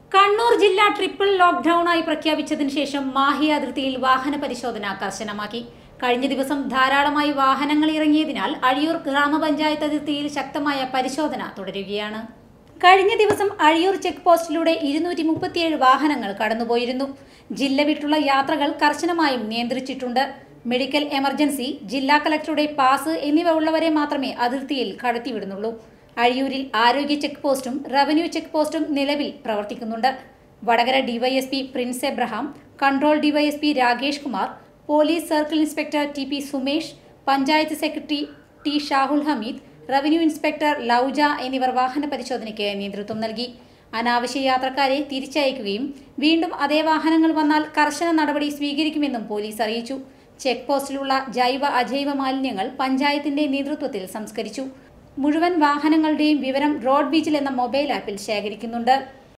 കണ്ണൂർ ജില്ല ട്രിപ്പിൾ ലോക്ക്ഡൌണായി പ്രഖ്യാപിച്ചതിന് ശേഷം മാഹി അതിർത്തിയിൽ വാഹന പരിശോധന കർശനമാക്കി കഴിഞ്ഞ ദിവസം ധാരാളമായി വാഹനങ്ങൾ ഇറങ്ങിയതിനാൽ അഴിയൂർ ഗ്രാമപഞ്ചായത്ത് അതിർത്തിയിൽ ശക്തമായ പരിശോധന തുടരുകയാണ് കഴിഞ്ഞ ദിവസം അഴിയൂർ ചെക്ക് പോസ്റ്റിലൂടെ ഇരുന്നൂറ്റി മുപ്പത്തിയേഴ് വാഹനങ്ങൾ കടന്നുപോയിരുന്നു ജില്ല വിട്ടുള്ള യാത്രകൾ കർശനമായും നിയന്ത്രിച്ചിട്ടുണ്ട് മെഡിക്കൽ എമർജൻസി ജില്ലാ കളക്ടറുടെ പാസ് എന്നിവ ഉള്ളവരെ മാത്രമേ അതിർത്തിയിൽ കടത്തിവിടുന്നുള്ളൂ അഴിയൂരിൽ ആരോഗ്യ ചെക്ക് പോസ്റ്റും റവന്യൂ ചെക്ക് പോസ്റ്റും നിലവിൽ പ്രവർത്തിക്കുന്നുണ്ട് Vadakara DYSP Prince Abraham control DYSP Rakesh Kumar police circle inspector T P Sumesh panchayat secretary T Shahul Hameed revenue inspector Louja എന്നിവർ വാഹന പരിശോധനയ്ക്ക് നേതൃത്വം നൽകി അനാവശ്യ യാത്രക്കാരെ തിരിച്ചയക്കുകയും വീണ്ടും അതേ വാഹനങ്ങൾ വന്നാൽ കർശന നടപടി സ്വീകരിക്കുമെന്നും പോലീസ് അറിയിച്ചു ചെക്ക് പോസ്റ്റിലുള്ള ജൈവ അജൈവ മാലിന്യങ്ങൾ പഞ്ചായത്തിന്റെ നേതൃത്വത്തിൽ സംസ്കരിച്ചു മുഴുവൻ വാഹനങ്ങളുടെയും വിവരം റോഡ് ബീച്ചിൽ എന്ന മൊബൈൽ ആപ്പിൽ ശേഖരിക്കുന്നുണ്ട്